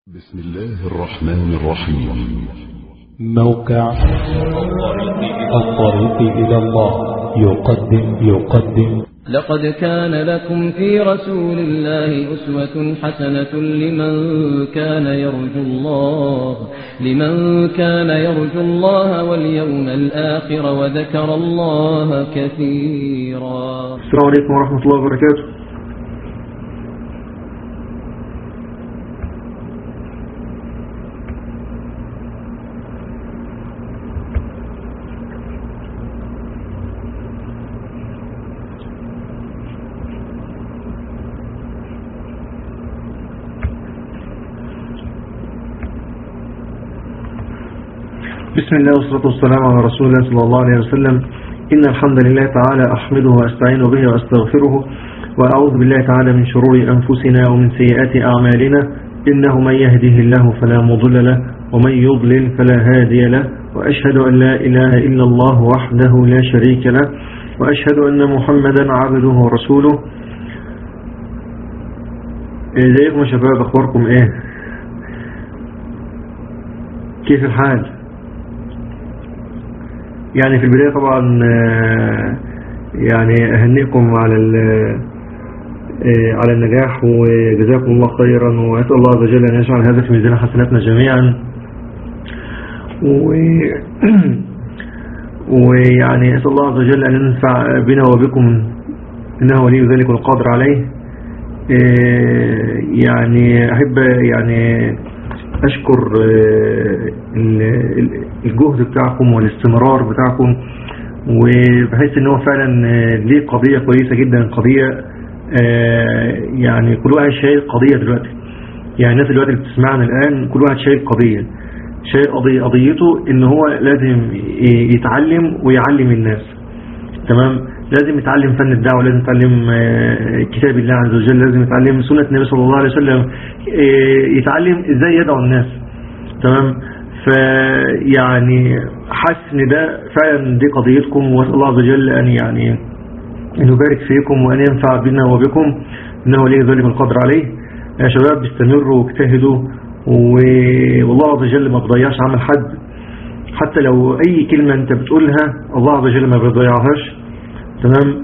بسم الله الرحمن الرحيم موقع الطريق إلى الله يقدم يقدم لقد كان لكم في رسول الله أسوة حسنة لمن كان يرجو الله لمن كان يرجو الله واليوم الآخر وذكر الله كثيرا السلام عليكم ورحمة الله وبركاته بسم الله والصلاة والسلام على رسول الله صلى الله عليه وسلم إن الحمد لله تعالى أحمده وأستعين به وأستغفره وأعوذ بالله تعالى من شرور أنفسنا ومن سيئات أعمالنا إنه من يهده الله فلا مضل له ومن يضلل فلا هادي له وأشهد أن لا إله إلا الله وحده لا شريك له وأشهد أن محمدا عبده ورسوله ازيكم يا شباب أخباركم إيه كيف الحال يعني في البداية طبعا آه، يعني أهنئكم على آه، على النجاح وجزاكم الله خيرا وأسأل الله عز وجل أن يجعل هذا في ميزان حسناتنا جميعا و ويعني أسأل الله عز وجل أن ينفع بنا وبكم إنه ولي ذلك والقادر عليه آه، يعني أحب يعني أشكر الجهد بتاعكم والاستمرار بتاعكم وبحس ان هو فعلا ليه قضية كويسة جدا قضية يعني كل واحد شايل قضية دلوقتي يعني الناس دلوقتي اللي بتسمعنا الآن كل واحد شايل قضية شايل قضية قضيته ان هو لازم يتعلم ويعلم الناس تمام لازم يتعلم فن الدعوة لازم يتعلم كتاب الله عز وجل لازم يتعلم سنة النبي صلى الله عليه وسلم يتعلم ازاي يدعو الناس تمام فيعني حاسس ان ده فعلا دي قضيتكم واسال الله عز وجل ان يعني ان يبارك فيكم وان ينفع بنا وبكم انه ليه ذلك القدر عليه يا شباب استمروا واجتهدوا والله عز وجل ما بيضيعش عمل حد حتى لو اي كلمة انت بتقولها الله عز وجل ما بيضيعهاش تمام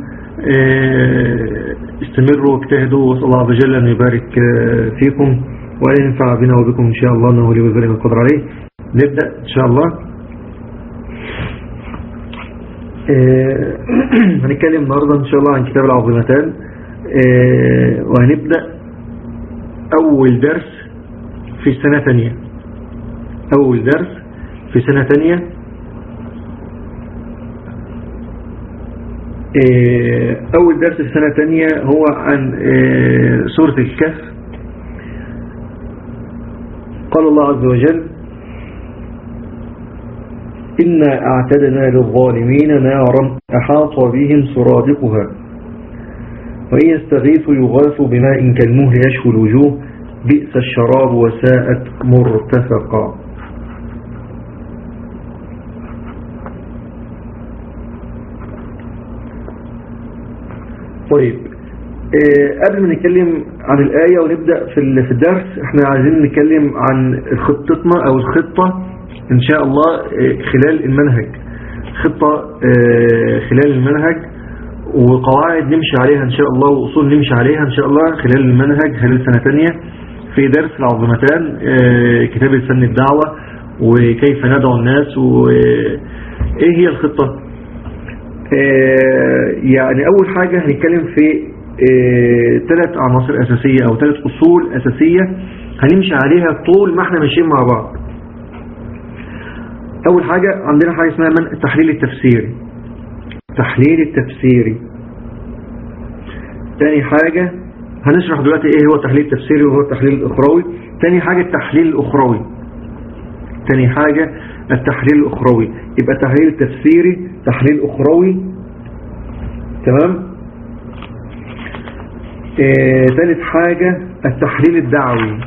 استمروا واجتهدوا واسال الله عز وجل ان يبارك فيكم وان ينفع بنا وبكم ان شاء الله انه ليه ذلك القدر عليه نبدأ إن شاء الله آه هنتكلم النهاردة إن شاء الله عن كتاب العظيمتان آه وهنبدأ أول درس في سنة ثانية أول درس في سنة ثانية آه أول درس في سنة ثانية هو عن سورة الكهف قال الله عز وجل إنا أعتدنا للظالمين نارا أحاط بهم سرادقها وإن يستغيثوا يغاثوا بماء كالمهل يشوي الوجوه بئس الشراب وساءت مرتفقا طيب آه قبل ما نتكلم عن الآية ونبدأ في الدرس احنا عايزين نتكلم عن خطتنا أو الخطة ان شاء الله خلال المنهج خطة خلال المنهج وقواعد نمشي عليها ان شاء الله واصول نمشي عليها ان شاء الله خلال المنهج خلال سنة تانية في درس العظمتان كتاب الفن الدعوة وكيف ندعو الناس وايه هي الخطة يعني اول حاجة هنتكلم في ثلاث عناصر اساسية او ثلاث اصول اساسية هنمشي عليها طول ما احنا ماشيين مع بعض أول حاجة عندنا حاجة اسمها من التحليل التفسيري التحليل التفسيري تاني حاجة هنشرح دلوقتي ايه هو التحليل التفسيري وهو التحليل الأخروي تاني حاجة التحليل الأخروي تاني حاجة التحليل الأخروي يبقى التحليل التفسيري تحليل أخروي تمام اه ثالث حاجة التحليل الدعوي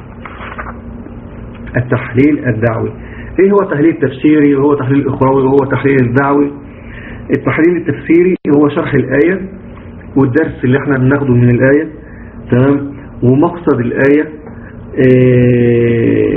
التحليل الدعوي ايه هو التحليل التفسيري وهو تحليل الاخروي وهو التحليل الدعوي التحليل التفسيري هو شرح الآية والدرس اللي احنا بناخده من الآية تمام ومقصد الآية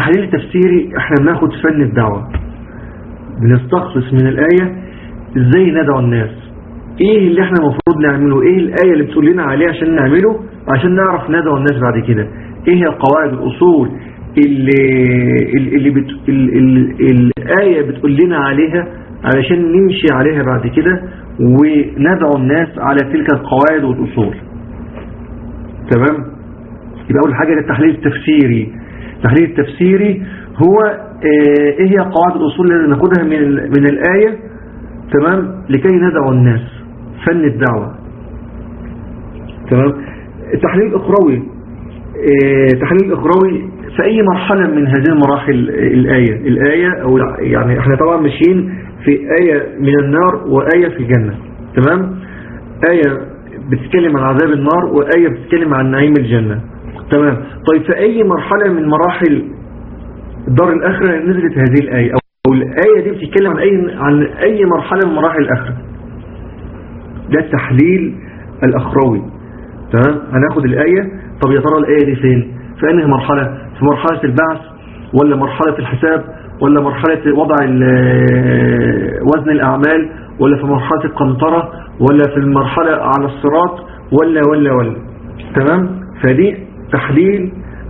التحليل التفسيري احنا بناخد فن الدعوة بنستخلص من الآية ازاي ندعو الناس ايه اللي احنا المفروض نعمله ايه الآية اللي بتقول لنا عليه عشان نعمله عشان نعرف ندعو الناس بعد كده ايه هي القواعد الأصول اللي, اللي بت... ال... ال... الآية بتقول لنا عليها علشان نمشي عليها بعد كده وندعو الناس على تلك القواعد والأصول تمام يبقى أول حاجة التحليل التفسيري التحليل التفسيري هو آه، ايه هي قواعد الأصول اللي ناخدها من, ال... من الآية تمام لكي ندعو الناس فن الدعوة تمام التحليل الأخروي آه، التحليل الأخروي في أي مرحلة من هذه المراحل الآية الآية أو يعني احنا طبعا ماشيين في آية من النار وآية في الجنة تمام آية بتتكلم عن عذاب النار وآية بتتكلم عن نعيم الجنة تمام طيب في أي مرحلة من مراحل دار الآخرة نزلت هذه الآية أو الآية دي بتتكلم عن أي, عن أي مرحلة من مراحل الآخرة ده التحليل الأخروي تمام هناخد الآية طب يا ترى الآية دي فين في أنهي مرحلة في مرحلة البعث ولا مرحلة الحساب ولا مرحلة وضع وزن الأعمال ولا في مرحلة القنطرة ولا في المرحلة على الصراط ولا ولا ولا تمام فدي تحليل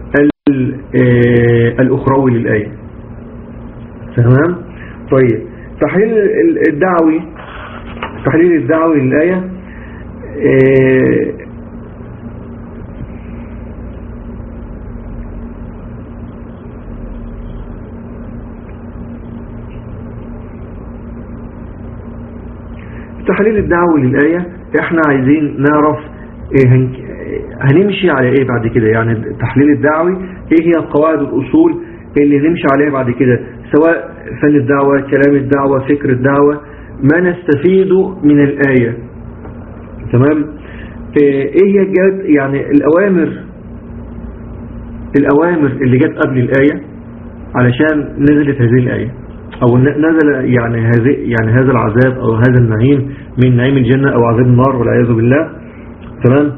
الأخروي للآية تمام طيب تحليل الدعوي تحليل الدعوي للآية التحليل الدعوي للآية احنا عايزين نعرف إيه هنمشي على ايه بعد كده يعني التحليل الدعوي ايه هي القواعد والأصول اللي نمشي عليها بعد كده سواء فن الدعوة كلام الدعوة فكر الدعوة ما نستفيده من الآية تمام ايه هي جت يعني الأوامر الأوامر اللي جت قبل الآية علشان نزلت هذه الآية او نزل يعني هذه يعني هذا العذاب او هذا النعيم من نعيم الجنة او عذاب النار والعياذ بالله تمام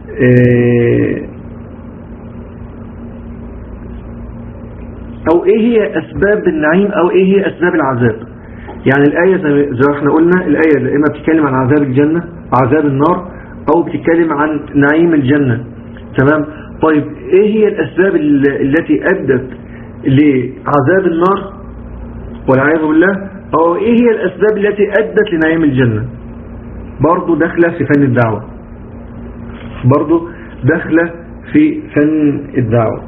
او ايه هي اسباب النعيم او ايه هي اسباب العذاب يعني الآية زي ما احنا قلنا الآية اللي اما بتتكلم عن عذاب الجنة عذاب النار او بتتكلم عن نعيم الجنة تمام طيب ايه هي الاسباب التي ادت لعذاب النار والعياذ بالله أو إيه هي الأسباب التي أدت لنعيم الجنة برضو داخلة في فن الدعوة برضو داخلة في فن الدعوة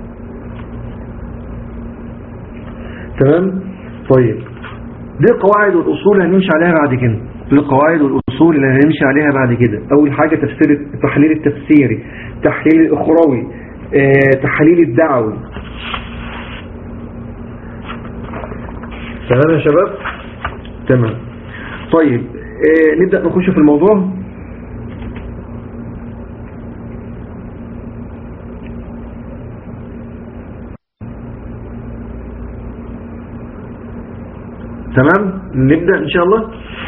تمام طيب دي القواعد والأصول اللي هنمشي عليها بعد كده دي القواعد والأصول اللي هنمشي عليها بعد كده أول حاجة تفسير التحليل التفسيري تحليل الأخروي اه تحليل الدعوي تمام يا شباب تمام طيب اه نبدأ نخش في الموضوع تمام نبدأ ان شاء الله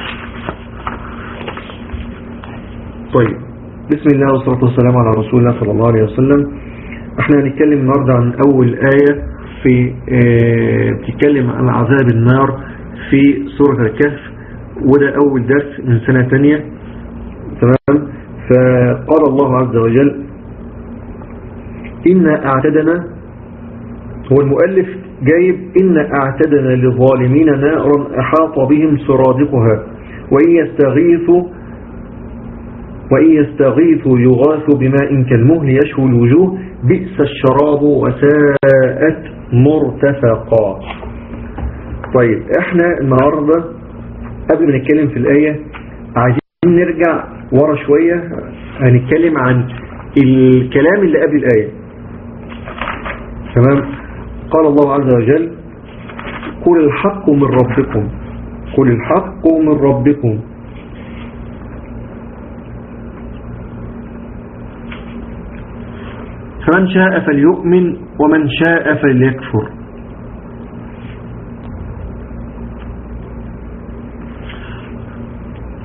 طيب بسم الله والصلاة والسلام على رسول الله صلى الله عليه وسلم احنا هنتكلم النهاردة عن اول آية في اه بتتكلم عن عذاب النار في سورة الكهف وده أول درس من سنة تانية تمام فقال الله عز وجل إنا أعتدنا هو المؤلف جايب إنا أعتدنا للظالمين نارا أحاط بهم سرادقها وإن يستغيثوا وإن يستغيثوا يغاثوا بماء كالمهل يشوي الوجوه بئس الشراب وساءت مرتفقا طيب احنا النهاردة قبل ما نتكلم في الآية عايزين نرجع ورا شوية هنتكلم عن الكلام اللي قبل الآية تمام قال الله عز وجل قل الحق من ربكم قل الحق من ربكم فمن شاء فليؤمن ومن شاء فليكفر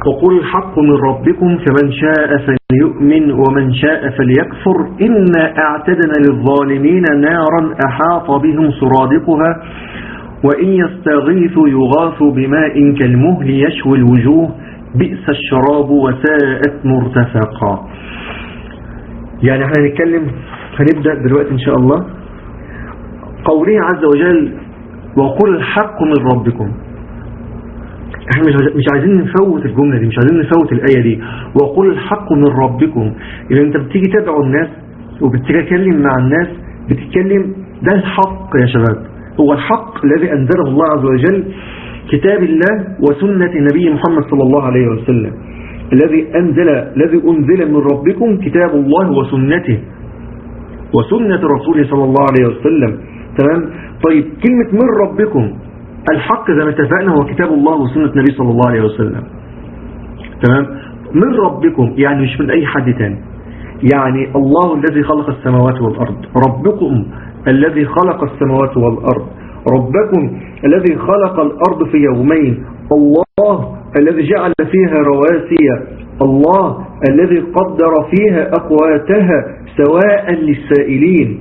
وقل الحق من ربكم فمن شاء فليؤمن ومن شاء فليكفر إنا اعتدنا للظالمين نارا أحاط بهم سرادقها وإن يستغيثوا يغاثوا بماء كالمهل يشوي الوجوه بئس الشراب وساءت مرتفقا يعني احنا هنتكلم هنبدأ دلوقتي إن شاء الله قوله عز وجل وقل الحق من ربكم احنا مش مش عايزين نفوت الجملة دي مش عايزين نفوت الآية دي وقل الحق من ربكم إذا انت بتيجي تدعو الناس وبتتكلم مع الناس بتتكلم ده الحق يا شباب هو الحق الذي أنزله الله عز وجل كتاب الله وسنة نبي محمد صلى الله عليه وسلم الذي أنزل الذي أنزل من ربكم كتاب الله وسنته وسنة رسوله صلى الله عليه وسلم تمام طيب كلمة من ربكم الحق زي ما اتفقنا هو كتاب الله وسنة النبي صلى الله عليه وسلم تمام من ربكم يعني مش من أي حد تاني يعني الله الذي خلق السماوات والأرض ربكم الذي خلق السماوات والأرض ربكم الذي خلق الأرض في يومين الله الذي جعل فيها رواسي الله الذي قدر فيها أقواتها سواء للسائلين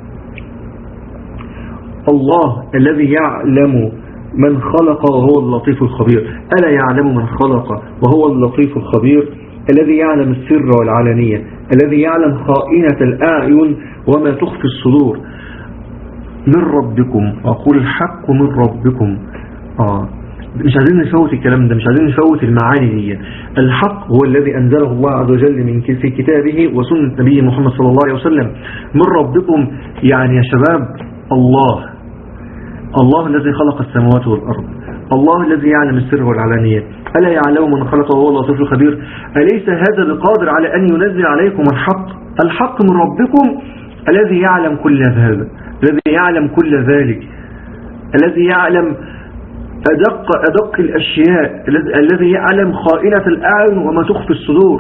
الله الذي يعلم من خلق وهو اللطيف الخبير ألا يعلم من خلق وهو اللطيف الخبير الذي يعلم السر والعلانية الذي يعلم خائنة الأعين وما تخفي الصدور من ربكم أقول الحق من ربكم آه مش عايزين نفوت الكلام ده مش عايزين نفوت المعاني دي الحق هو الذي أنزله الله عز وجل من في كتابه وسنة نبيه محمد صلى الله عليه وسلم من ربكم يعني يا شباب الله الله الذي خلق السماوات والأرض الله الذي يعلم السر والعلانية ألا يعلم من خلق وهو اللطيف الخبير أليس هذا بقادر على أن ينزل عليكم الحق الحق من ربكم الذي يعلم كل هذا الذي يعلم كل ذلك الذي يعلم أدق أدق الأشياء الذي يعلم خائنة الأعين وما تخفي الصدور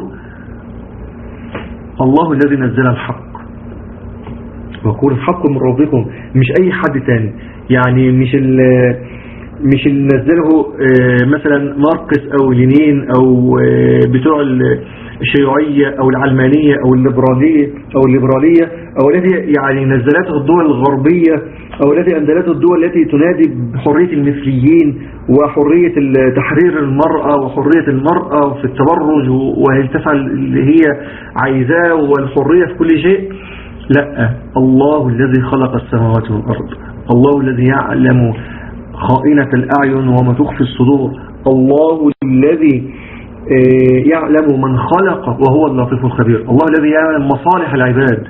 الله الذي نزل الحق وقول الحق من ربكم مش أي حد تاني يعني مش مش اللي نزله مثلا ماركس أو لينين أو بتوع الشيوعية أو العلمانية أو الليبرالية أو الليبرالية أو الذي يعني نزلته الدول الغربية أو الذي أنزلته الدول التي تنادي بحرية المثليين وحرية تحرير المرأة وحرية المرأة في التبرج وهي تفعل اللي هي عايزاه والحرية في كل شيء لا الله الذي خلق السماوات والأرض الله الذي يعلم خائنة الأعين وما تخفي الصدور الله الذي يعلم من خلق وهو اللطيف الخبير الله الذي يعلم مصالح العباد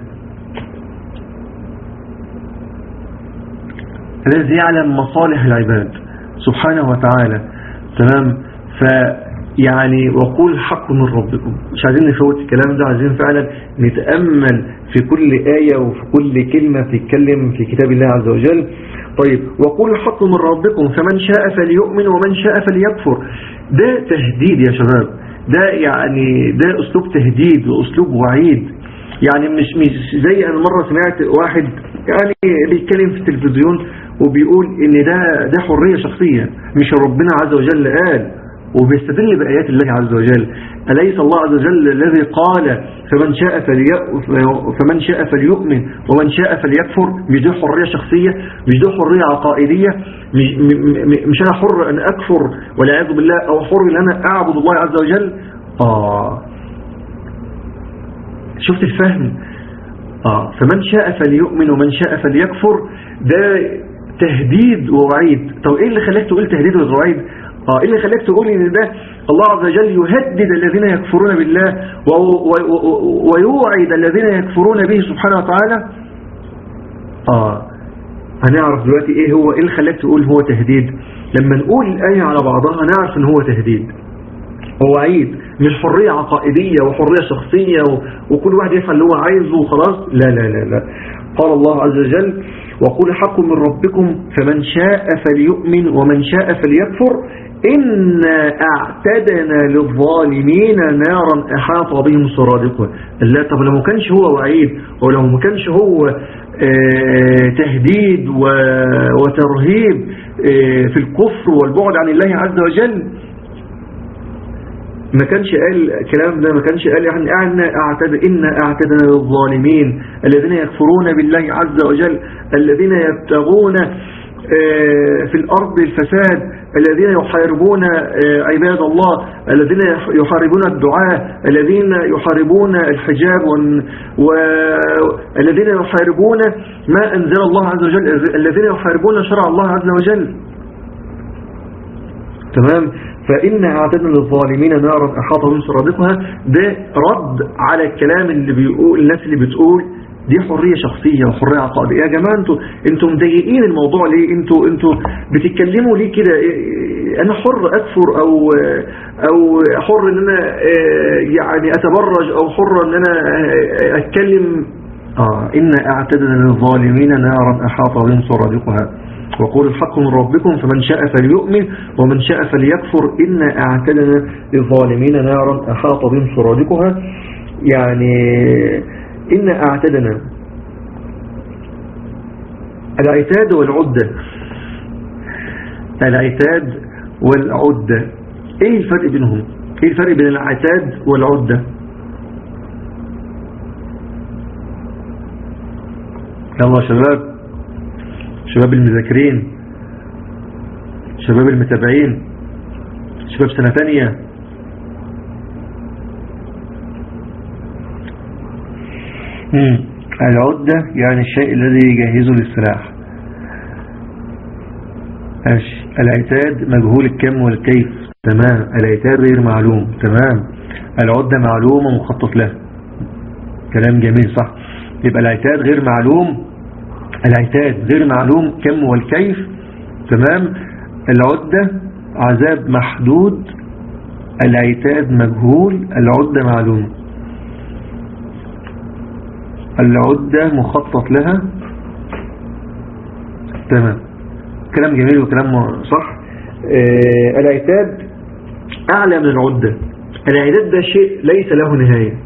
الذي يعلم مصالح العباد سبحانه وتعالى تمام فيعني وقول الحق من ربكم مش عايزين نفوت الكلام ده عايزين فعلا نتأمل في كل آية وفي كل كلمة تتكلم في كتاب الله عز وجل طيب وقول الحق من ربكم فمن شاء فليؤمن ومن شاء فليكفر ده تهديد يا شباب ده يعني ده اسلوب تهديد واسلوب وعيد يعني مش مش زي انا مرة سمعت واحد يعني بيتكلم في التلفزيون وبيقول ان ده ده حرية شخصية مش ربنا عز وجل قال وبيستدل بآيات الله عز وجل أليس الله عز وجل الذي قال فمن شاء فلي فمن شاء فليؤمن ومن شاء فليكفر مش دي حرية شخصية مش دي حرية عقائدية مش, مش أنا حر أن أكفر والعياذ بالله أو حر أن أنا أعبد الله عز وجل آه شفت الفهم آه فمن شاء فليؤمن ومن شاء فليكفر ده تهديد ووعيد طب ايه اللي خلاك تقول تهديد ووعيد اه ايه اللي خلاك تقول ان ده الله عز وجل يهدد الذين يكفرون بالله ويوعد الذين يكفرون به سبحانه وتعالى اه هنعرف دلوقتي ايه هو ايه اللي خلاك تقول هو تهديد لما نقول الآية على بعضها نعرف ان هو تهديد ووعيد مش حرية عقائدية وحرية شخصية وكل واحد يفعل اللي هو عايزه وخلاص لا لا لا لا قال الله عز وجل وقول حق من ربكم فمن شاء فليؤمن ومن شاء فليكفر إنا أعتدنا للظالمين نارا أحاط بهم سرادقها لا طب لو ما كانش هو وعيد ولو ما كانش هو اه تهديد وترهيب اه في الكفر والبعد عن الله عز وجل ما كانش قال الكلام ده ما كانش قال يعني اعنا اعتد إن اعتدنا للظالمين الذين يكفرون بالله عز وجل الذين يبتغون آه، في الأرض الفساد الذين يحاربون آه، عباد الله الذين يحاربون الدعاء الذين يحاربون الحجاب والذين يحاربون ما أنزل الله عز وجل الذين يحاربون شرع الله عز وجل تمام فإن أعتدنا للظالمين نارا أحاط من سرادقها ده رد على الكلام اللي بيقول الناس اللي بتقول دي حرية شخصية وحرية عقائدية يا جماعة انتوا انتوا مضايقين الموضوع ليه انتوا انتوا بتتكلموا ليه كده انا حر اكفر او او حر ان انا يعني اتبرج او حر ان انا اتكلم اه ان اعتدنا للظالمين نارا احاط بهم سرادقها وقول الحق من ربكم فمن شاء فليؤمن ومن شاء فليكفر إن أعتدنا للظالمين نارا أحاط بهم سرادقها يعني إن أعتدنا العتاد والعدة العتاد والعدة ايه الفرق بينهم ايه الفرق بين العتاد والعدة يلا شباب شباب المذاكرين شباب المتابعين شباب سنة ثانية العدة يعني الشيء الذي يجهزه للسلاح ماشي العتاد مجهول الكم والكيف تمام العتاد غير معلوم تمام العدة معلومة مخطط له كلام جميل صح يبقى العتاد غير معلوم العتاد غير معلوم كم والكيف تمام العدة عذاب محدود العتاد مجهول العدة معلوم العدة مخطط لها تمام كلام جميل وكلام صح آه العتاد أعلى من العدة العتاد ده شيء ليس له نهاية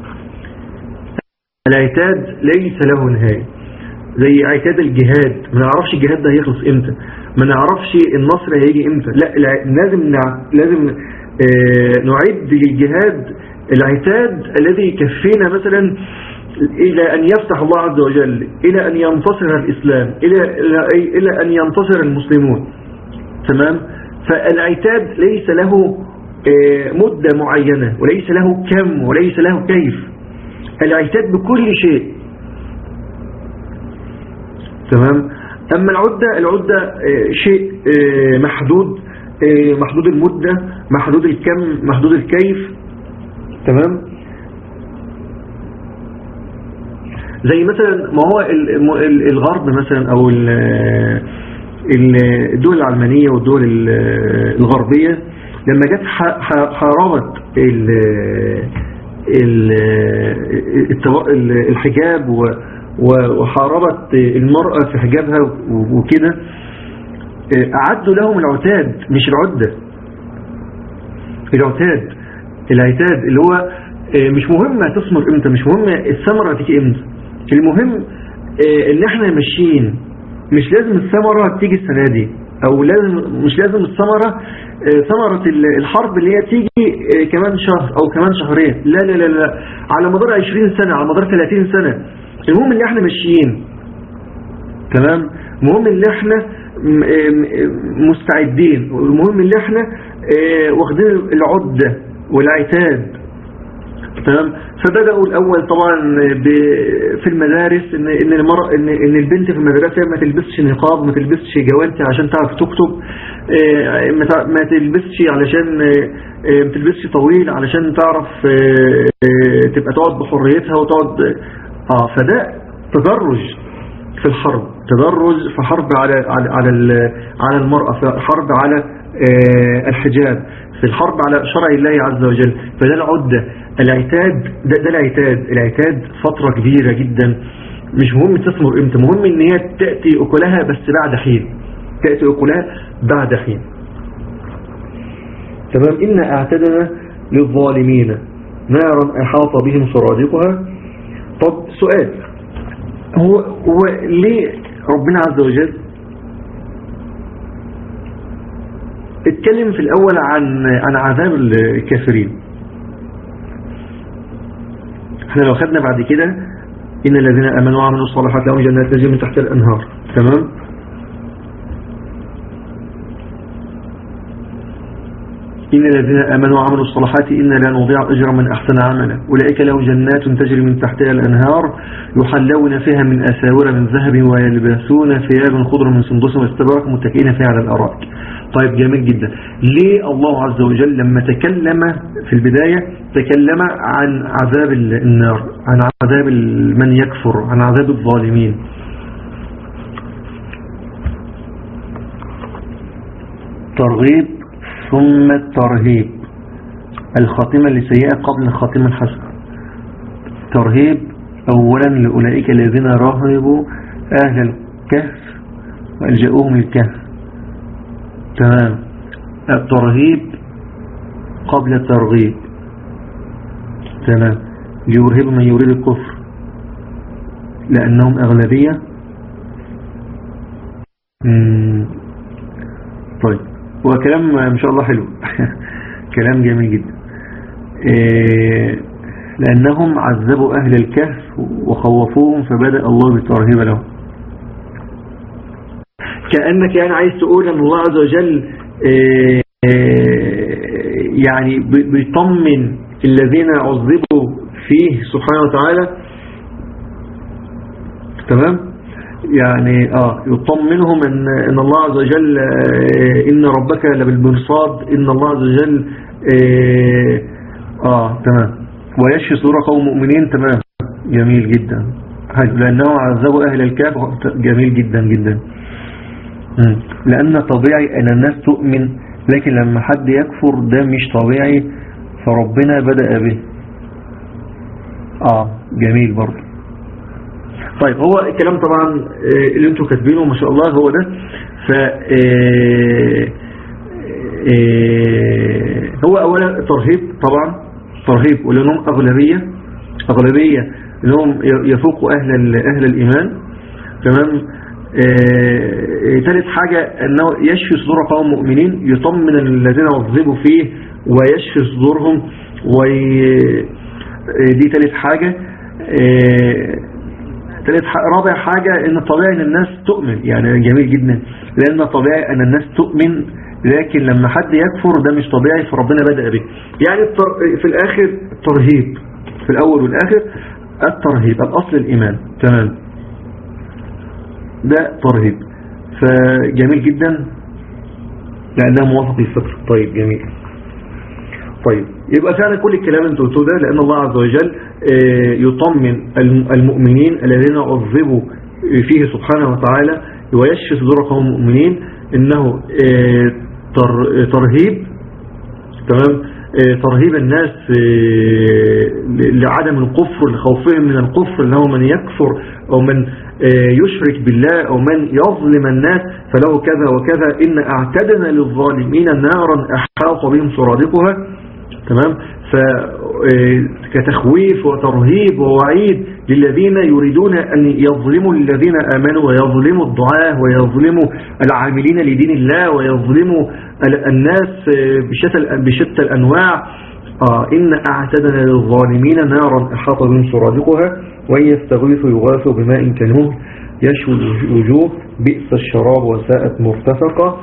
العتاد ليس له نهاية زي عتاد الجهاد ما نعرفش الجهاد ده هيخلص امتى ما نعرفش النصر هيجي امتى لا لازم نع... لازم آه نعد للجهاد العتاد الذي يكفينا مثلا إلى أن يفتح الله عز وجل إلى أن ينتصر الإسلام إلى, إلى, إلى أن ينتصر المسلمون تمام فالعتاد ليس له مدة معينة وليس له كم وليس له كيف العتاد بكل شيء تمام أما العدة العدة شيء محدود محدود المدة محدود الكم محدود الكيف تمام زي مثلا ما هو الغرب مثلا او الدول العلمانية والدول الغربية لما جت حرمت الحجاب وحاربت المرأة في حجابها وكده أعدوا لهم العتاد مش العدة العتاد العتاد اللي هو مش مهم هتثمر امتى مش مهم الثمرة هتيجي امتى المهم ان احنا ماشيين مش لازم الثمرة تيجي السنة دي او لازم مش لازم الثمرة ثمرة الحرب اللي هي تيجي كمان شهر او كمان شهرين لا لا لا لا على مدار 20 سنة على مدار 30 سنة المهم ان احنا ماشيين تمام المهم ان احنا مستعدين المهم ان احنا واخدين العدة والعتاد تمام فبدأوا الأول طبعا في المدارس إن إن المرأة إن إن البنت في المدرسة ما تلبسش نقاب ما تلبسش جوانتي عشان تعرف تكتب ما تلبسش علشان ما تلبسش طويل علشان تعرف تبقى تقعد بحريتها وتقعد اه فده تدرج في الحرب تدرج في حرب على على على على المرأة في حرب على الحجاب في الحرب على شرع الله عز وجل فده العدة العتاد ده, ده العتاد العتاد فترة كبيرة جدا مش مهم تثمر امتى مهم ان هي تأتي اكلها بس بعد حين تأتي اكلها بعد حين تمام إن اعتدنا للظالمين نارا احاط بهم سرادقها طب سؤال هو, هو ليه ربنا عز وجل اتكلم في الأول عن عن عذاب الكافرين احنا لو خدنا بعد كده إن الذين آمنوا وعملوا الصالحات لهم جنات تجري من تحت الأنهار تمام إن الذين آمنوا وعملوا الصالحات إنا لا نضيع أجر من أحسن عملا أولئك لهم جنات تجري من تحتها الأنهار يحلون فيها من أساور من ذهب ويلبسون ثيابا خضر من سندس واستبرق متكئين فيها على الأرائك طيب جميل جدا ليه الله عز وجل لما تكلم في البداية تكلم عن عذاب النار عن عذاب من يكفر عن عذاب الظالمين ترغيب ثم الترهيب الخاتمة لسيئة قبل الخاتمة الحسنة ترهيب أولا لأولئك الذين رهبوا أهل الكهف وألجأوهم الكهف تمام الترهيب قبل الترغيب تمام ليرهب من يريد الكفر لأنهم أغلبية مم. طيب هو كلام ما شاء الله حلو كلام جميل جدا إيه لأنهم عذبوا أهل الكهف وخوفوهم فبدأ الله بالترهيب لهم كأنك يعني عايز تقول أن الله عز وجل إيه يعني بيطمن الذين عذبوا فيه سبحانه وتعالى تمام يعني اه يطمنهم ان ان الله عز وجل آه ان ربك لبالمرصاد ان الله عز وجل اه, آه تمام ويشفي صدور قوم مؤمنين تمام جميل جدا لانه عذبوا اهل الكهف جميل جدا جدا لان طبيعي ان الناس تؤمن لكن لما حد يكفر ده مش طبيعي فربنا بدأ به اه جميل برضه طيب هو الكلام طبعا اللي انتوا كاتبينه ما شاء الله هو ده ف هو اولا ترهيب طبعا ترهيب ولانهم اغلبيه اغلبيه انهم يفوقوا اهل اهل الايمان تمام ثالث حاجة أنه يشفي صدور قوم مؤمنين يطمن الذين عذبوا فيه ويشفي صدورهم ودي ثالث حاجة ثالث رابع حاجة ان طبيعي ان الناس تؤمن يعني جميل جدا لان طبيعي ان الناس تؤمن لكن لما حد يكفر ده مش طبيعي فربنا بدأ به يعني في الاخر الترهيب في الاول والاخر الترهيب الاصل الايمان تمام ده ترهيب فجميل جدا لانها موافق للفطر طيب جميل طيب يبقى فعلا كل الكلام انتوا قلتوه ده لان الله عز وجل يطمن المؤمنين الذين عذبوا فيه سبحانه وتعالى ويشفي صدور قوم المؤمنين انه ترهيب تمام ترهيب الناس لعدم الكفر لخوفهم من الكفر انه من يكفر او من يشرك بالله او من يظلم الناس فله كذا وكذا ان اعتدنا للظالمين نارا احاط بهم سرادقها تمام كتخويف وترهيب ووعيد للذين يريدون أن يظلموا الذين آمنوا ويظلموا الدعاة ويظلموا العاملين لدين الله ويظلموا الناس بشتى, بشتى الأنواع آه إن أعتدنا للظالمين نارا أحاط بهم سرادقها وإن يستغيثوا يغاثوا بماء كنوه يشوي الوجوه بئس الشراب وساءت مرتفقة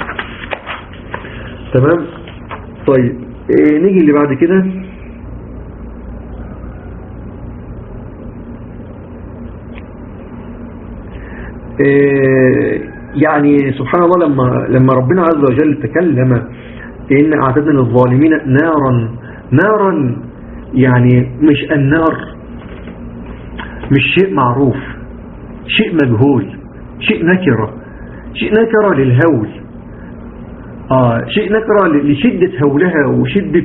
تمام طيب إيه نيجي اللي بعد كده إيه يعني سبحان الله لما لما ربنا عز وجل تكلم إن أعتدنا للظالمين نارا نارا يعني مش النار مش شيء معروف شيء مجهول شيء نكرة شيء نكرة للهول آه شيء نكرة لشدة هولها وشدة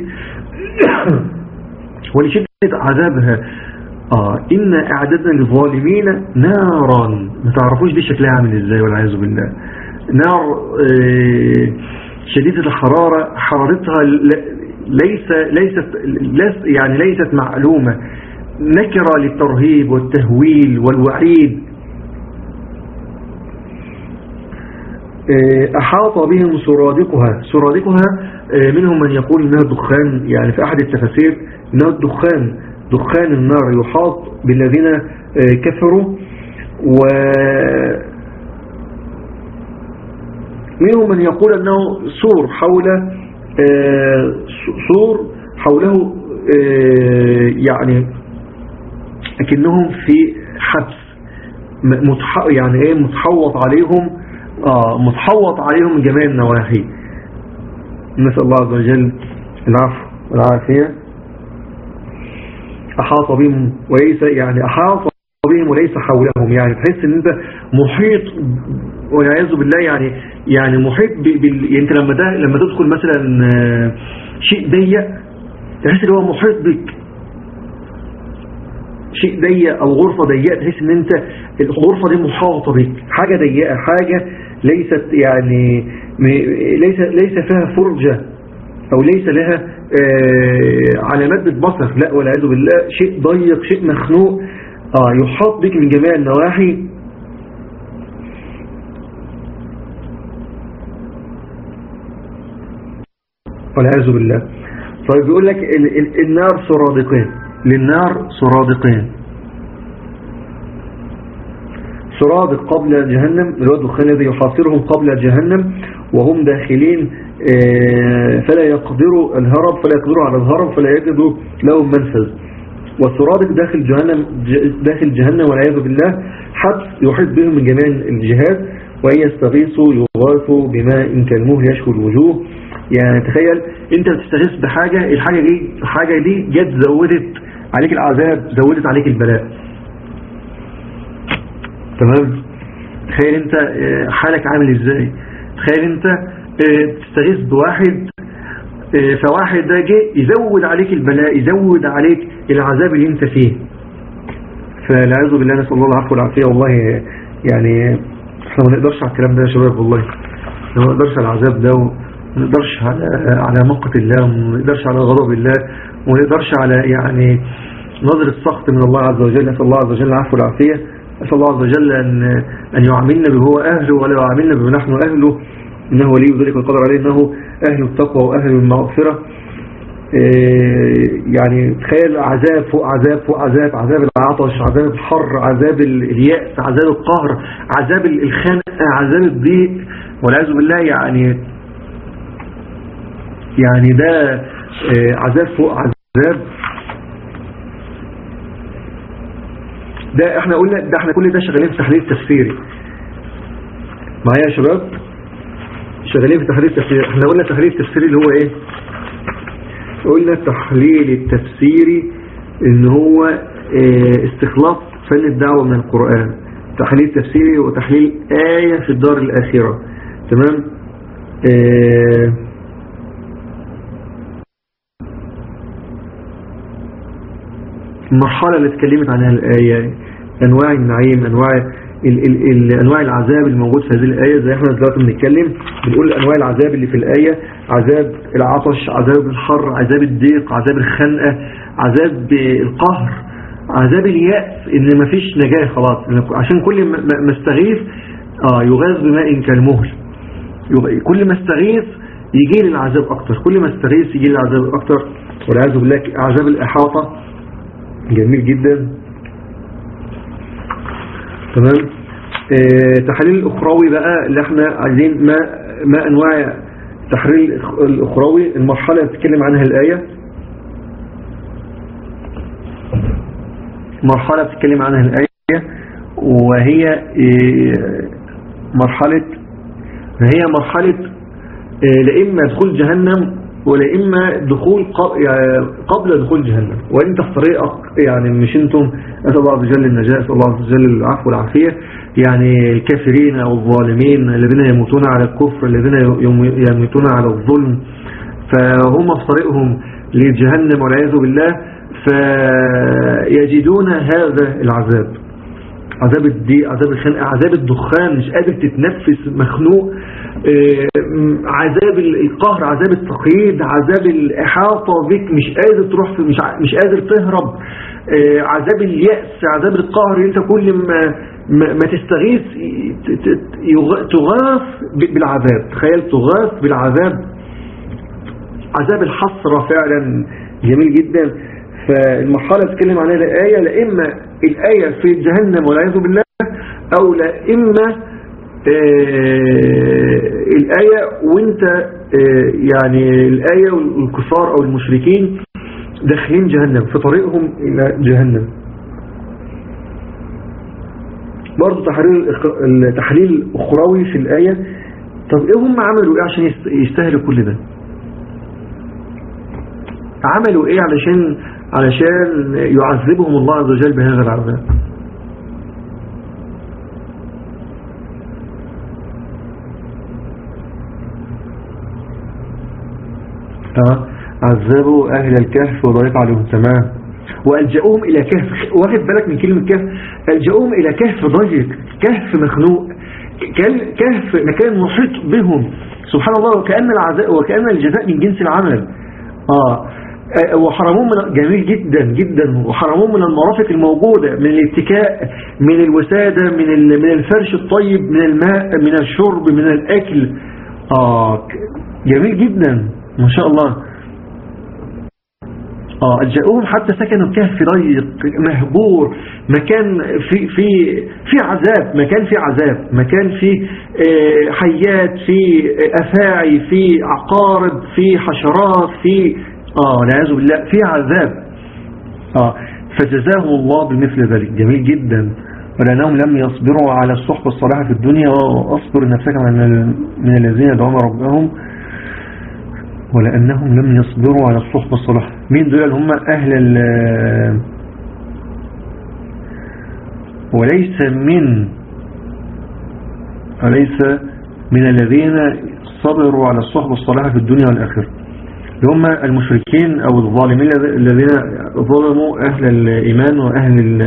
ولشدة عذابها آه إن أعددنا للظالمين نارا ما تعرفوش دي شكلها عامل إزاي والعياذ بالله نار آه شديدة الحرارة حرارتها ليس ليست يعني ليست معلومة نكرة للترهيب والتهويل والوعيد أحاط بهم سرادقها سرادقها منهم من يقول إنها الدخان يعني في أحد التفاسير إنها الدخان دخان النار يحاط بالذين آه، كفروا و منهم من يقول أنه سور حول آه، سور حوله آه، يعني لكنهم في حبس متح... يعني ايه متحوط عليهم آه متحوط عليهم من جميع النواحي نسأل الله عز وجل العفو والعافية أحاط بهم وليس يعني أحاط بهم وليس حولهم يعني تحس ان انت محيط والعياذ بالله يعني يعني محيط بال يعني انت لما ده لما تدخل مثلا آه، شيء ضيق تحس ان هو محيط بك شيء ضيق او غرفة ضيقة تحس ان انت الغرفة دي محاطة بك حاجة ضيقة حاجة ليست يعني ليس ليس فيها فرجة او ليس لها آه، علامات بالبصر لا والعياذ بالله شيء ضيق شيء مخنوق اه يحاط بك من جميع النواحي والعياذ بالله طيب بيقول لك النار سرادقين للنار سرادقين سرادق قبل جهنم الواد الدخان الذي يحاصرهم قبل جهنم وهم داخلين آه، فلا يقدروا الهرب فلا يقدروا على الهرب فلا يجدوا لهم منفذ والسرادق داخل جهنم داخل جهنم والعياذ بالله حتى يحيط بهم من جميع الجهات وإن يستغيثوا يغاثوا بماء كالمهل يشكو الوجوه يعني تخيل انت بتستغيث بحاجة الحاجة دي الحاجة دي جت زودت عليك العذاب زودت عليك البلاء تمام تخيل انت آه، حالك عامل ازاي تخيل انت آه، بتستغيث بواحد آه، فواحد ده جه يزود عليك البلاء يزود عليك العذاب اللي انت فيه فالعياذ بالله نسأل الله العفو والعافية والله يعني احنا ما نقدرش على الكلام ده يا شباب والله ما نقدرش على العذاب ده وما نقدرش على على مقة الله وما نقدرش على غضب الله وما نقدرش على يعني نظر السخط من الله عز وجل نسأل الله عز وجل العفو والعافية نسأل الله عز وجل أن, أن يعاملنا بهو أهله ولا يعاملنا بما نحن أهله إنه ولي ذلك القدر عليه إنه أهل التقوى وأهل المغفرة إيه، يعني تخيل عذاب فوق عذاب فوق عذاب عذاب العطش عذاب الحر عذاب اليأس عذاب القهر عذاب الخنقة عذاب الضيق والعياذ بالله يعني يعني ده إيه، عذاب فوق عذاب ده احنا قلنا ده احنا كل ده شغالين في تحليل تفسيري معايا يا شباب شغالين في تحليل تفسيري احنا قلنا تحليل تفسيري اللي هو ايه قلنا التحليل التفسيري ان هو اه استخلاص فن الدعوة من القرآن تحليل تفسيري وتحليل آية في الدار الآخرة تمام اه المرحلة اللي اتكلمت عنها الآية أنواع النعيم أنواع ال ال ال أنواع العذاب الموجود في هذه الآية زي احنا دلوقتي بنتكلم بنقول أنواع العذاب اللي في الآية عذاب العطش عذاب الحر عذاب الضيق عذاب الخنقة عذاب القهر عذاب اليأس ان مفيش نجاة خلاص عشان كل ما استغيث اه يغاز بماء كالمهل كل ما استغيث يجي لي العذاب اكتر كل ما استغيث يجي لي العذاب اكتر والعياذ بالله عذاب الاحاطة جميل جدا تمام اه تحليل الاخروي بقى اللي احنا عايزين ما ما انواع التحرير الأخروي المرحلة اللي بتتكلم عنها الآية مرحلة بتتكلم عنها الآية وهي إيه، مرحلة هي مرحلة إيه، لإما دخول جهنم ولا إما دخول يعني قبل دخول جهنم وإنت في طريقك يعني مش انتم أسأل الله عز وجل النجاة أسأل الله عز وجل العفو والعافية يعني الكافرين أو الظالمين الذين يموتون على الكفر الذين يموتون على الظلم فهم في طريقهم لجهنم والعياذ بالله فيجدون هذا العذاب عذاب الضيق عذاب الخنقة عذاب الدخان مش قادر تتنفس مخنوق آه، عذاب القهر عذاب التقييد عذاب الإحاطة بك مش قادر تروح في مش مش قادر تهرب آه، عذاب اليأس عذاب القهر انت كل ما ما تستغيث تغاث بالعذاب تخيل تغاث بالعذاب عذاب الحسرة فعلا جميل جدا فالمرحلة اللي بتكلم عليها الآية لا إما الآية في جهنم والعياذ بالله أو لا إما آه الآية وانت آه يعني الآية والكفار أو المشركين داخلين جهنم في طريقهم إلى جهنم برضه تحليل التحليل الأخروي في الآية طب إيه هم عملوا إيه عشان يستاهلوا كل ده عملوا إيه علشان علشان يعذبهم الله عز وجل بهذا العذاب اه عذبوا أهل الكهف وضيق عليهم تمام وألجأوهم إلى كهف واخد بالك من كلمة كهف ألجأوهم إلى كهف ضيق كهف مخنوق كهف مكان محيط بهم سبحان الله وكأن العذاب وكأن الجزاء من جنس العمل آه وحرمون من جميل جدا جدا وحرمون من المرافق الموجودة من الاتكاء من الوسادة من من الفرش الطيب من الماء من الشرب من الأكل آه جميل جدا ما شاء الله آه جاءوهم حتى سكنوا كهف ضيق مهجور مكان في في في عذاب مكان في عذاب مكان في آه حيات في أفاعي في عقارب في حشرات في آه والعياذ بالله في عذاب آه فجزاهم الله بمثل ذلك جميل جدا ولأنهم لم يصبروا على الصحبة الصالحة في الدنيا وأصبر نفسك من, من الذين يدعون ربهم ولأنهم لم يصبروا على الصحبة الصالحة مين دول هم أهل ال وليس من وليس من الذين صبروا على الصحبة الصالحة في الدنيا والآخرة هم المشركين أو الظالمين الذين ظلموا أهل الإيمان وأهل ال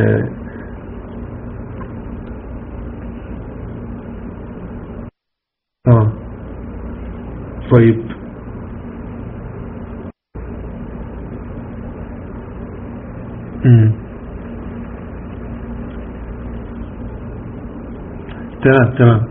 آه طيب امم تمام تمام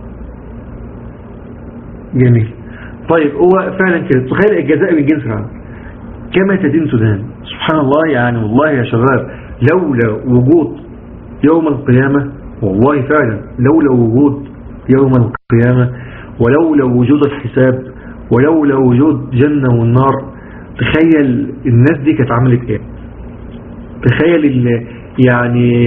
جميل طيب هو فعلا كده تخيل الجزاء من جنس العمل كما تدين تدان سبحان الله يعني والله يا شباب لولا وجود يوم القيامة والله فعلا لولا وجود يوم القيامة ولولا وجود الحساب ولولا وجود جنة والنار تخيل الناس دي كانت عملت ايه تخيل يعني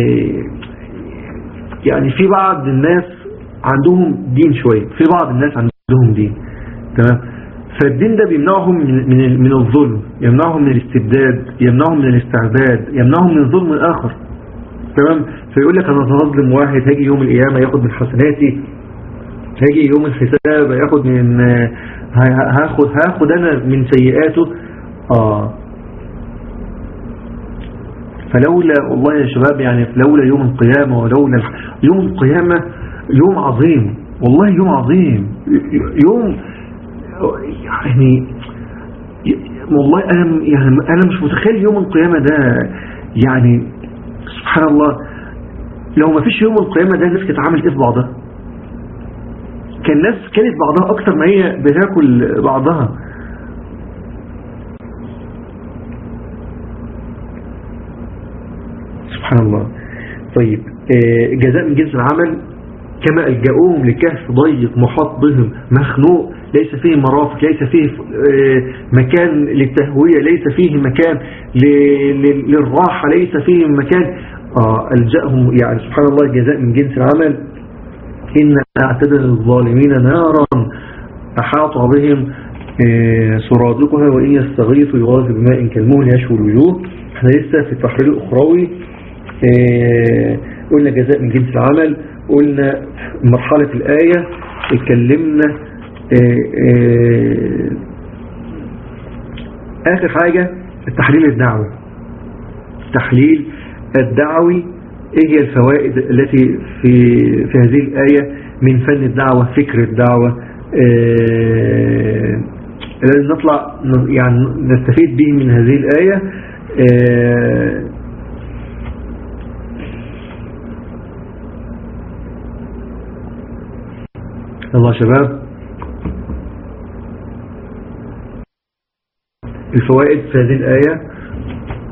يعني في بعض الناس عندهم دين شوية في بعض الناس عندهم دين تمام فالدين ده بيمنعهم من من من الظلم يمنعهم من الاستبداد يمنعهم من الاستعباد يمنعهم من ظلم الآخر تمام فيقول لك انا هظلم واحد هاجي يوم القيامة ياخد من حسناتي هاجي يوم الحساب ياخد من هاخد هاخد انا من سيئاته اه فلولا والله يا شباب يعني لولا يوم القيامة ولولا يوم القيامة يوم عظيم والله يوم عظيم يوم يعني والله أنا يعني أنا مش متخيل يوم القيامة ده يعني سبحان الله لو ما فيش يوم القيامة ده الناس كانت عملت ايه في بعضها كان الناس كانت بعضها اكتر ما هي بتاكل بعضها سبحان الله طيب جزاء من جنس العمل كما ألجأوهم لكهف ضيق محاط بهم مخنوق ليس فيه مرافق ليس فيه مكان للتهوية ليس فيه مكان للراحة ليس فيه مكان ألجأهم يعني سبحان الله جزاء من جنس العمل إن أعتدى للظالمين نارا أحاط بهم سرادقها وإن يستغيثوا يغاث بماء كالمهل يشوي الوجوه احنا لسه في التحرير الأخروي قلنا جزاء من جنس العمل قلنا مرحلة الآية اتكلمنا آخر حاجة التحليل الدعوي التحليل الدعوي ايه هي الفوائد التي في في هذه الآية من فن الدعوة فكر الدعوة الذي نطلع يعني نستفيد به من هذه الآية الله شباب الفوائد في هذه الآية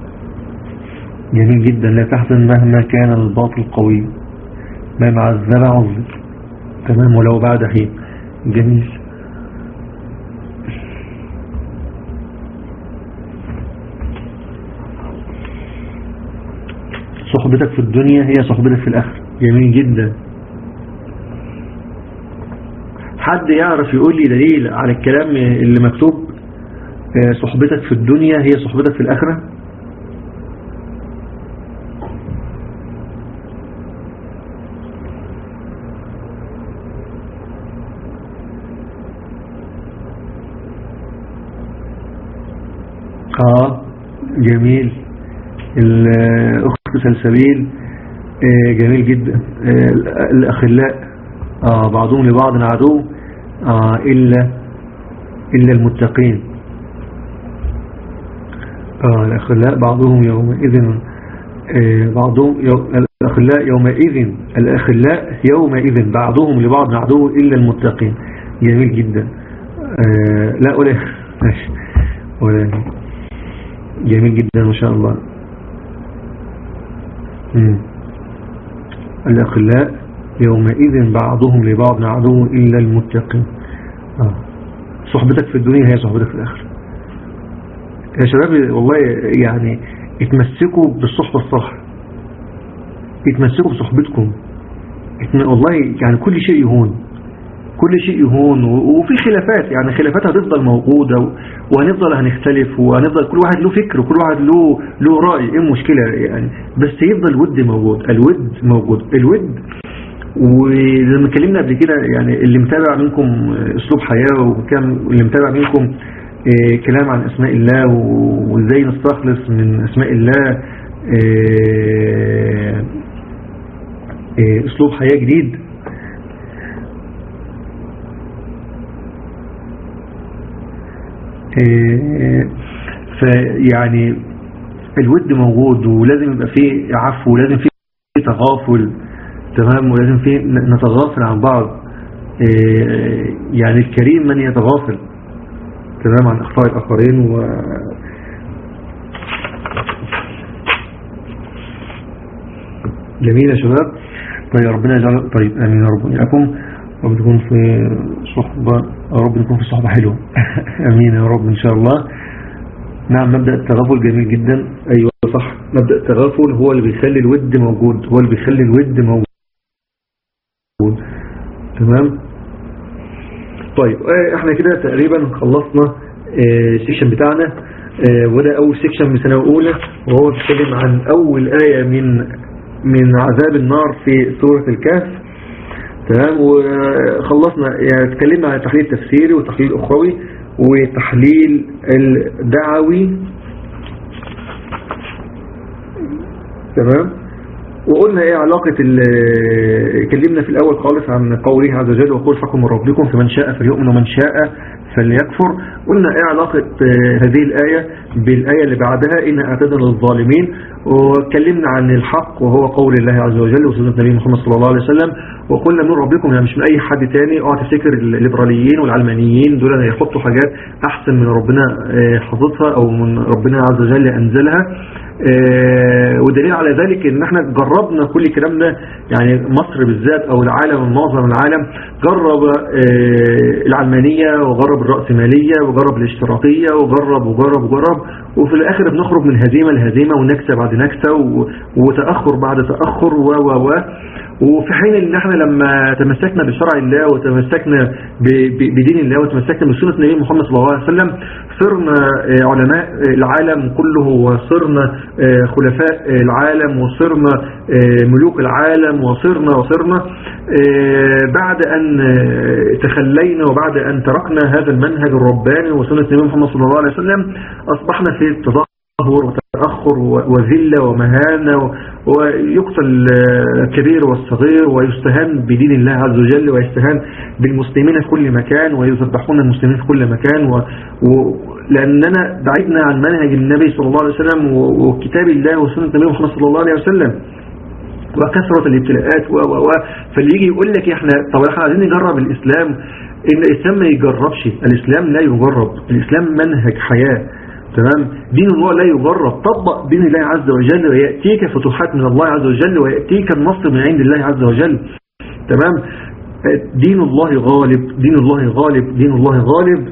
جميل جدا لا تحزن مهما كان الباطل قوي ما معذب عذب تمام ولو بعد حين جميل صحبتك في الدنيا هي صحبتك في الآخر جميل جدا حد يعرف يقول لي دليل على الكلام اللي مكتوب آه، صحبتك في الدنيا هي صحبتك في الآخرة اه جميل الأخت سلسبيل آه، جميل جدا آه، الأخلاء آه، بعضهم لبعض عدو آه، إلا إلا المتقين آه، الأخلاء بعضهم يومئذ بعضهم الأخلاء يومئذ الأخلاء يومئذ بعضهم لبعض عدو إلا المتقين جميل جدا لا ولا ولا جميل جدا ما شاء الله الأخلاء يومئذ بعضهم لبعض عدو إلا المتقين آه. صحبتك في الدنيا هي صحبتك في الآخرة يا شباب والله يعني اتمسكوا بالصحبة الصح اتمسكوا بصحبتكم والله يعني كل شيء يهون كل شيء يهون وفي خلافات يعني خلافات هتفضل موجودة وهنفضل هنختلف وهنفضل كل واحد له فكر وكل واحد له له رأي ايه المشكلة يعني بس يفضل الود موجود الود موجود الود وزي ما اتكلمنا قبل كده يعني اللي متابع منكم اسلوب حياة وكان اللي متابع منكم آه، كلام عن اسماء الله وازاي نستخلص من اسماء الله آه، آه، اسلوب حياة جديد فيعني الود موجود ولازم يبقى فيه عفو ولازم فيه تغافل تمام ولازم في نتغافل عن بعض آه، يعني الكريم من يتغافل تمام عن اخطاء الاخرين و جميل يا شباب طيب ربنا يجعل طيب امين يا رب اياكم رب تكون في صحبة رب نكون في صحبة حلوة امين يا رب ان شاء الله نعم مبدأ التغافل جميل جدا ايوه صح مبدأ التغافل هو اللي بيخلي الود موجود هو اللي بيخلي الود موجود تمام طيب آه، احنا كده تقريبا خلصنا السيكشن آه، بتاعنا آه، وده اول سيكشن من سنة اولى وهو بيتكلم عن اول آية من من عذاب النار في سورة الكهف تمام وخلصنا يعني اتكلمنا عن التحليل التفسيري والتحليل الاخروي وتحليل الدعوي تمام وقلنا ايه علاقة كلمنا في الاول خالص عن قوله عز وجل وقول حكم من ربكم فمن شاء فليؤمن ومن شاء فليكفر قلنا ايه علاقة آه، هذه الآية بالآية اللي بعدها إن اعتدنا للظالمين واتكلمنا عن الحق وهو قول الله عز وجل وسنة النبي محمد صلى الله عليه وسلم وقلنا من ربكم يعني مش من أي حد تاني اوعى تفتكر الليبراليين والعلمانيين دول هيحطوا حاجات أحسن من ربنا آه، حافظها أو من ربنا عز وجل أنزلها آه، ودليل على ذلك ان احنا جربنا كل الكلام ده يعني مصر بالذات او العالم معظم العالم جرب آه، العلمانية وجرب الرأسمالية وجرب الاشتراكية وجرب وجرب وجرب وفي الاخر بنخرج من هزيمة لهزيمة ونكسة بعد نكسة وتأخر بعد تأخر و و و وفي حين ان احنا لما تمسكنا بشرع الله وتمسكنا بدين الله وتمسكنا بسنة النبي محمد صلى الله عليه وسلم صرنا آه، علماء العالم كله وصرنا آه، خلفاء العالم وصرنا آه، ملوك العالم وصرنا وصرنا بعد أن تخلينا وبعد أن تركنا هذا المنهج الرباني وسنة النبي محمد صلى الله عليه وسلم أصبحنا في التضخم وتأخر وذلة ومهانة ويقتل الكبير والصغير ويستهان بدين الله عز وجل ويستهان بالمسلمين في كل مكان ويذبحون المسلمين في كل مكان و... و... لأننا بعدنا عن منهج النبي صلى الله عليه وسلم وكتاب الله وسنة النبي محمد صلى الله عليه وسلم وكثرة الابتلاءات و و و فاللي يجي يقول لك احنا طب احنا عايزين نجرب الإسلام إن الإسلام ما يجربش الإسلام لا يجرب الإسلام منهج حياة تمام دين الله لا يجرب طبق دين الله عز وجل ويأتيك فتوحات من الله عز وجل ويأتيك النصر من عند الله عز وجل تمام دين الله غالب دين الله غالب دين الله غالب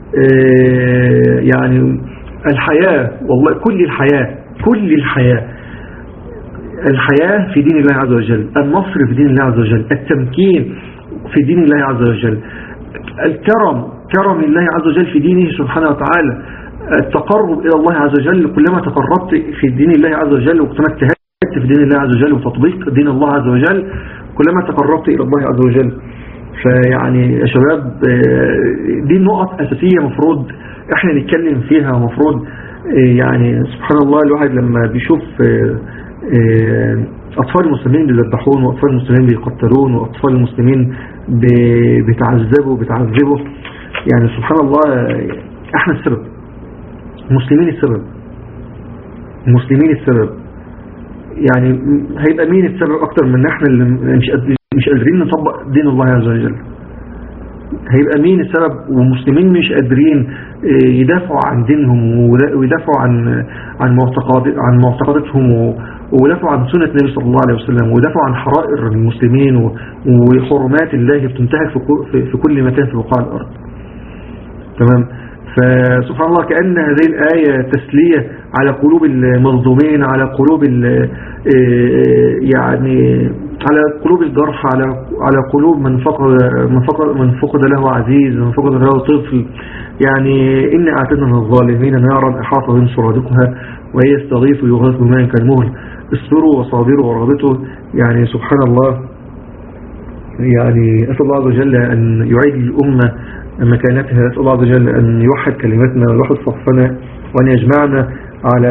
آه، يعني الحياة والله كل الحياة كل الحياة الحياة في دين الله عز وجل النصر في دين الله عز وجل التمكين في دين الله عز وجل الكرم كرم الله عز وجل في دينه سبحانه وتعالى التقرب إلى الله عز وجل كلما تقربت في دين الله عز وجل وكلما اجتهدت في دين الله عز وجل وتطبيق دين الله عز وجل كلما تقربت إلى الله عز وجل فيعني يا شباب آه، دي نقط أساسية مفروض احنا نتكلم فيها مفروض آه، يعني سبحان الله الواحد لما بيشوف آه، آه، أطفال المسلمين بيذبحون وأطفال المسلمين بيقتلون وأطفال المسلمين بي- بيتعذبوا بيتعذبوا يعني سبحان الله آه، احنا السبب المسلمين السبب المسلمين السبب يعني م- هيبقى مين السبب اكتر من احنا اللي م- مش قادرين مش قادرين نطبق دين الله عز وجل هيبقى مين السبب والمسلمين مش قادرين آه، يدافعوا عن دينهم ولا- ويدافعوا عن عن معتقد عن معتقداتهم و- ويدافعوا عن سنة النبي صلى الله عليه وسلم ويدافعوا عن حرائر المسلمين و- وحرمات الله بتنتهك في كو- في- في كل مكان في بقاع الأرض تمام فسبحان الله كأن هذه الآية تسلية على قلوب المظلومين على قلوب ال- آه، يعني على قلوب الجرح على على قلوب من فقد من فقد من فقد له عزيز من فقد له طفل يعني إن أعتدنا للظالمين نارا أحاط بهم سرادقها وهي يستغيث يغاث بماء كالمهل اصبروا وصابروا ورغبته يعني سبحان الله يعني أسأل الله عز وجل أن يعيد للأمة مكانتها أسأل الله عز وجل أن يوحد كلماتنا ويوحد صفنا وأن يجمعنا على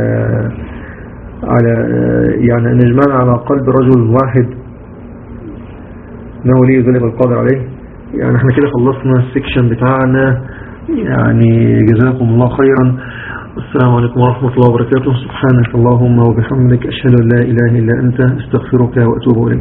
على يعني أن يجمعنا على قلب رجل واحد إنه ولي ذلك القادر عليه يعني احنا كده خلصنا السكشن بتاعنا يعني جزاكم الله خيرا السلام عليكم ورحمة الله وبركاته سبحانك اللهم وبحمدك أشهد أن لا إله إلا أنت استغفرك وأتوب إليك